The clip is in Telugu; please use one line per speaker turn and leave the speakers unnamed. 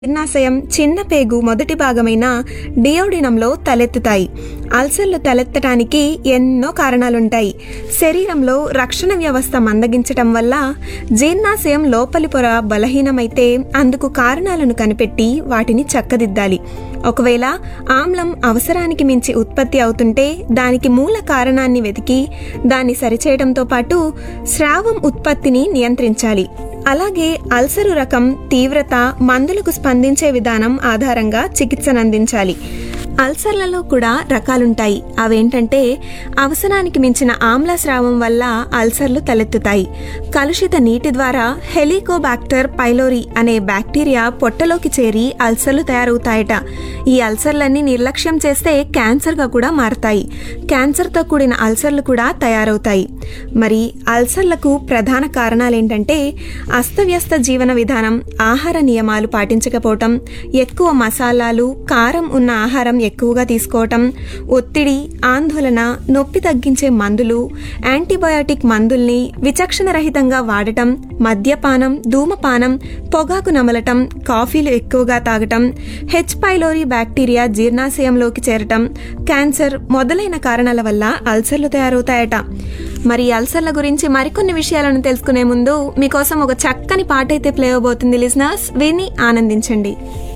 జీర్ణాశయం చిన్న పేగు మొదటి భాగమైన డియోడినంలో తలెత్తుతాయి అల్సర్లు తలెత్తటానికి ఎన్నో కారణాలుంటాయి శరీరంలో రక్షణ వ్యవస్థ మందగించటం వల్ల జీర్ణాశయం లోపలి పొర బలహీనమైతే అందుకు కారణాలను కనిపెట్టి వాటిని చక్కదిద్దాలి ఒకవేళ ఆమ్లం అవసరానికి మించి ఉత్పత్తి అవుతుంటే దానికి మూల కారణాన్ని వెతికి దాన్ని సరిచేయడంతో పాటు స్రావం ఉత్పత్తిని నియంత్రించాలి అలాగే అల్సరు రకం తీవ్రత మందులకు స్పందించే విధానం ఆధారంగా చికిత్సనందించాలి అల్సర్లలో కూడా రకాలుంటాయి అవేంటంటే అవసరానికి మించిన ఆమ్ల స్రావం వల్ల అల్సర్లు తలెత్తుతాయి కలుషిత నీటి ద్వారా హెలికోబాక్టర్ పైలోరి అనే బ్యాక్టీరియా పొట్టలోకి చేరి అల్సర్లు తయారవుతాయట ఈ అల్సర్లన్నీ నిర్లక్ష్యం చేస్తే క్యాన్సర్గా కూడా మారతాయి క్యాన్సర్తో కూడిన అల్సర్లు కూడా తయారవుతాయి మరి అల్సర్లకు ప్రధాన కారణాలేంటంటే అస్తవ్యస్త జీవన విధానం ఆహార నియమాలు పాటించకపోవటం ఎక్కువ మసాలాలు కారం ఉన్న ఆహారం ఎక్కువగా తీసుకోవటం ఒత్తిడి ఆందోళన నొప్పి తగ్గించే మందులు యాంటీబయాటిక్ మందుల్ని విచక్షణ రహితంగా వాడటం మద్యపానం ధూమపానం పొగాకు నమలటం కాఫీలు ఎక్కువగా తాగటం హెచ్ పైలోరీ బ్యాక్టీరియా జీర్ణాశయంలోకి చేరటం క్యాన్సర్ మొదలైన కారణాల వల్ల అల్సర్లు తయారవుతాయట మరి ఈ అల్సర్ల గురించి మరికొన్ని విషయాలను తెలుసుకునే ముందు మీకోసం ఒక చక్కని పాట అయితే ప్లే అవబోతుంది లిజనర్స్ విని ఆనందించండి